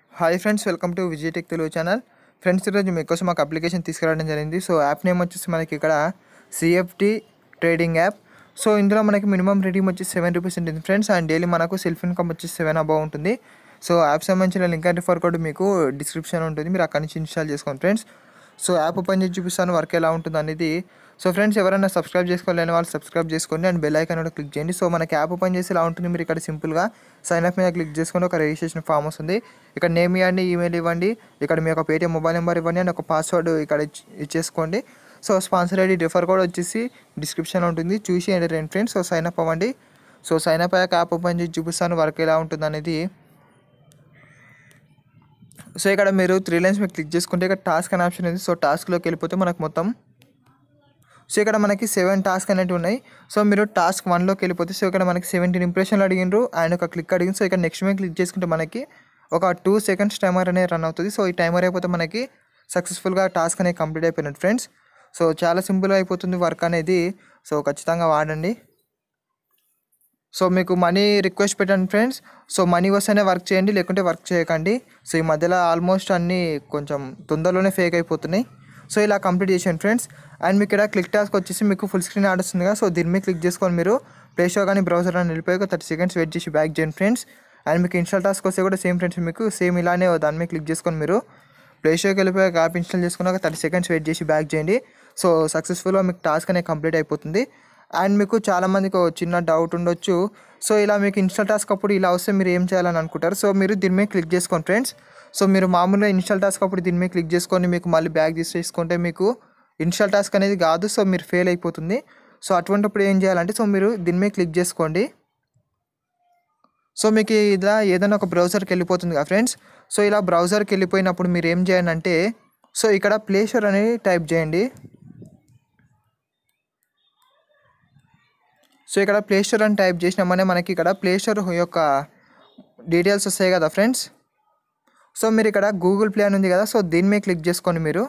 hi friends welcome to Vijay tech Telugu channel friends ఈరోజు మీకోసం మాకు అప్లికేషన్ తీసుకురావడం జరిగింది సో యాప్ నేమ్ వచ్చేసి మనకి ఇక్కడ సిఎఫ్టీ ట్రేడింగ్ యాప్ సో ఇందులో మనకి మినిమం రేటింగ్ వచ్చేసి సెవెన్ రూపీస్ ఉంటుంది ఫ్రెండ్స్ అండ్ డైలీ మనకు సెల్ఫ్ ఇన్కమ్ వచ్చేసి సెవెన్ అబౌవ్ ఉంటుంది సో యాప్ సంబంధించిన లింక్ అండ్ రిఫర్ కోడ్ మీకు డిస్క్రిప్షన్ ఉంటుంది మీరు అక్కడి నుంచి ఇన్స్టాల్ చేసుకోండి ఫ్రెండ్స్ సో యాప్ ఓపెన్ చేసి చూపిస్తాను వర్క్ ఎలా ఉంటుంది అనేది సో ఫ్రెండ్స్ ఎవరైనా సబ్స్క్రైబ్ చేసుకోలేని వాళ్ళు సబ్స్క్రైబ్ చేసుకోండి అండ్ బెల్ ఐకాన్ కూడా క్లిక్ చేయండి సో మనకి యాప్ ఓపెన్ చేసి ఇలా ఉంటుంది మీరు ఇక్కడ సింపుల్గా సైన్ అప్ మీద క్లిక్ చేసుకొని ఒక రిజిస్ట్రేషన్ ఫామ్ వస్తుంది ఇక్కడ నేమ్ ఇవ్వండి ఈమెయిల్ ఇవ్వండి ఇక్కడ మీ యొక్క పేటీఎం మొబైల్ నెంబర్ ఇవ్వండి అండ్ ఒక పాస్వర్డ్ ఇక్కడ ఇచ్- ఇచ్చేసుకోండి so sponsor ID refer code వచ్చేసి డిస్క్రిప్షన్లో ఉంటుంది చూసి ఎంటర్ చేయండి ఫ్రెండ్స్ సో సైన్ అప్ అవ్వండి సో సైన్ అప్ అయ్యాక యాప్ ఓపెన్ చేసి చూపిస్తాను వర్క్ ఎలా ఉంటుంది అనేది సో ఇక్కడ మీరు త్రీ లైన్స్ మీద క్లిక్ చేసుకుంటే ఇక్కడ టాస్క్ అనే ఆప్షన్ ఉంది సో టాస్క్లోకి వెళ్ళిపోతే మనకు మొత్తం సో ఇక్కడ మనకి సెవెన్ టాస్క్ అనేవి ఉన్నాయి సో మీరు టాస్క్ వన్లోకి వెళ్ళిపోతే సో ఇక్కడ మనకి సెవెంటీన్ ఇంప్రెషన్లు అడిగినారు అండ్ ఒక క్లిక్ అడిగింది సో ఇక్కడ నెక్స్ట్ మీద క్లిక్ చేసుకుంటే మనకి ఒక టూ సెకండ్స్ టైమర్ అనేది రన్ అవుతుంది సో ఈ టైమర్ అయిపోతే మనకి సక్సెస్ఫుల్గా టాస్క్ అనేది కంప్లీట్ అయిపోయినట్టు ఫ్రెండ్స్ సో చాలా సింపుల్గా అయిపోతుంది వర్క్ అనేది సో ఖచ్చితంగా వాడండి సో మీకు మనీ రిక్వెస్ట్ పెట్టండి ఫ్రెండ్స్ సో మనీ వస్తేనే వర్క్ చేయండి లేకుంటే వర్క్ చేయకండి సో ఈ మధ్యలో ఆల్మోస్ట్ అన్నీ కొంచెం తొందరలోనే ఫేక్ అయిపోతున్నాయి సో ఇలా కంప్లీట్ చేసేయండి ఫ్రెండ్స్ అండ్ మీకు ఇక్కడ క్లిక్ టాస్క్ వచ్చేసి మీకు ఫుల్ స్క్రీన్ యాడ్ వస్తుంది కదా సో దీని మీద క్లిక్ చేసుకొని మీరు ప్లే స్టోర్ కానీ బ్రౌజర్ అని వెళ్ళిపోయి ఒక థర్టీ సెకండ్స్ వెయిట్ చేసి బ్యాక్ చేయండి ఫ్రెండ్స్ అండ్ మీకు ఇన్స్టాల్ టాస్క్ వస్తే కూడా సేమ్ ఫ్రెండ్స్ మీకు సేమ్ ఇలానే దాని మీద క్లిక్ చేసుకొని మీరు ప్లే స్టోర్కి వెళ్ళిపోయి యాప్ ఇన్స్టాల్ చేసుకున్నాక థర్టీ సెకండ్స్ వెయిట్ చేసి బ్యాక్ చేయండి సో సక్సెస్ఫుల్గా మీకు టాస్క్ అనేది కంప్లీట్ అయిపోతుంది అండ్ మీకు చాలామందికి ఒక చిన్న డౌట్ ఉండొచ్చు సో ఇలా మీకు ఇన్స్టాల్ టాస్క్ అప్పుడు ఇలా వస్తే మీరు ఏం చేయాలని అనుకుంటారు సో మీరు దీని మీద క్లిక్ చేసుకోండి ఫ్రెండ్స్ సో మీరు మామూలుగా ఇన్స్టాల్ టాస్క్ అప్పుడు దీని మీద క్లిక్ చేసుకొని మీకు మళ్ళీ బ్యాక్ తీసుకుంటే మీకు ఇన్స్టాల్ టాస్క్ అనేది కాదు సో మీరు ఫెయిల్ అయిపోతుంది సో అటువంటిప్పుడు ఏం చేయాలంటే సో మీరు దీని మీద క్లిక్ చేసుకోండి సో మీకు ఇలా ఏదైనా ఒక బ్రౌజర్కి వెళ్ళిపోతుంది కదా ఫ్రెండ్స్ సో ఇలా బ్రౌజర్కి వెళ్ళిపోయినప్పుడు మీరు ఏం చేయండి అంటే సో ఇక్కడ ప్లే స్టోర్ అనేది టైప్ చేయండి సో ఇక్కడ ప్లే స్టోర్ అని టైప్ చేసినామనే మనకి ఇక్కడ ప్లే స్టోర్ యొక్క డీటెయిల్స్ వస్తాయి కదా ఫ్రెండ్స్ సో మీరు ఇక్కడ గూగుల్ ప్లే అని ఉంది కదా సో దీని మీద క్లిక్ చేసుకోండి మీరు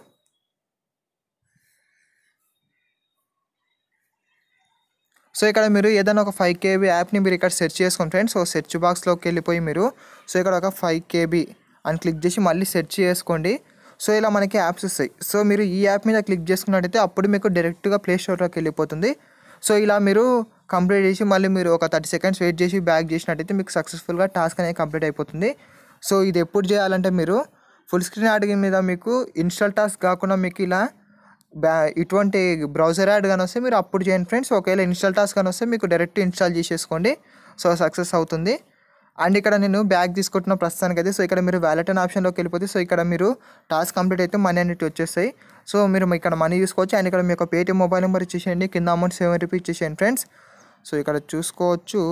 సో ఇక్కడ మీరు ఏదైనా ఒక ఫైవ్ కేబీ యాప్ని మీరు ఇక్కడ సెర్చ్ చేసుకోండి ఫ్రెండ్స్ సో సెర్చ్ బాక్స్లోకి వెళ్ళిపోయి మీరు సో ఇక్కడ ఒక ఫైవ్ కేబీ అని క్లిక్ చేసి మళ్ళీ సెర్చ్ చేసుకోండి సో ఇలా మనకి యాప్స్ వస్తాయి సో మీరు ఈ యాప్ మీద క్లిక్ చేసుకున్నట్టయితే అప్పుడు మీకు డైరెక్ట్గా ప్లే స్టోర్లోకి వెళ్ళిపోతుంది సో ఇలా మీరు కంప్లీట్ చేసి మళ్ళీ మీరు ఒక థర్టీ సెకండ్స్ వెయిట్ చేసి బ్యాక్ చేసినట్టయితే మీకు సక్సెస్ఫుల్గా టాస్క్ అనేది కంప్లీట్ అయిపోతుంది సో ఇది ఎప్పుడు చేయాలంటే మీరు ఫుల్ స్క్రీన్ యాడ్ మీద మీకు ఇన్స్టాల్ టాస్క్ కాకుండా మీకు ఇలా బ్యా ఇటువంటి బ్రౌజర్ యాడ్ కానీ వస్తే మీరు అప్పుడు చేయండి ఫ్రెండ్స్ ఒకవేళ ఇన్స్టాల్ టాస్క్ కానీ వస్తే మీకు డైరెక్ట్ ఇన్స్టాల్ చేసేసుకోండి సో సక్సెస్ అవుతుంది అండ్ ఇక్కడ నేను బ్యాగ్ తీసుకుంటున్న ప్రస్తుతానికి అయితే సో ఇక్కడ మీరు వ్యాలెట్ అనే ఆప్షన్లోకి వెళ్ళిపోతే సో ఇక్కడ మీరు టాస్క్ కంప్లీట్ అయితే మనీ అనేది వచ్చేస్తాయి సో మీరు ఇక్కడ మనీ చూసుకోవచ్చు అండ్ ఇక్కడ మీ యొక్క పేటీఎం మొబైల్ నెంబర్ ఇచ్చేసేయండి కింద అమౌంట్ సెవెన్ రూపీస్ ఇచ్చేసేయండి ఫ్రెండ్స్ సో ఇక్కడ చూసుకోవచ్చు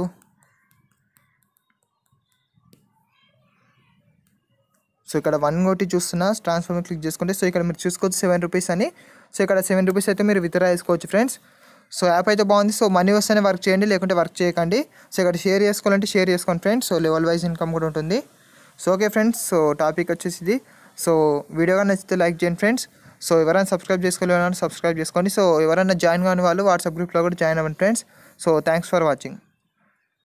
సో ఇక్కడ వన్ ఒకటి చూస్తున్నా ట్రాన్స్ఫర్ క్లిక్ చేసుకుంటే సో ఇక్కడ మీరు చూసుకోవచ్చు సెవెన్ రూపీస్ అని సో ఇక్కడ సెవెన్ రూపీస్ అయితే మీరు విత్డ్రా చేసుకోవచ్చు ఫ్రెండ్స్ సో యాప్ అయితే బాగుంది సో మనీ వస్తేనే వర్క్ చేయండి లేకుంటే వర్క్ చేయకండి సో ఇక్కడ షేర్ చేసుకోవాలంటే షేర్ చేసుకోండి friends so level wise income కూడా ఉంటుంది so okay friends so topic వచ్చేసి ఇది సో వీడియోగా నచ్చితే లైక్ చేయండి ఫ్రెండ్స్ సో ఎవరైనా సబ్స్క్రైబ్ చేసుకోలేని సబ్స్క్రైబ్ చేసుకోండి సో ఎవరైనా జాయిన్ కాని వాళ్ళు వాట్సాప్ గ్రూప్లో కూడా జాయిన్ అవ్వండి friends so thanks for watching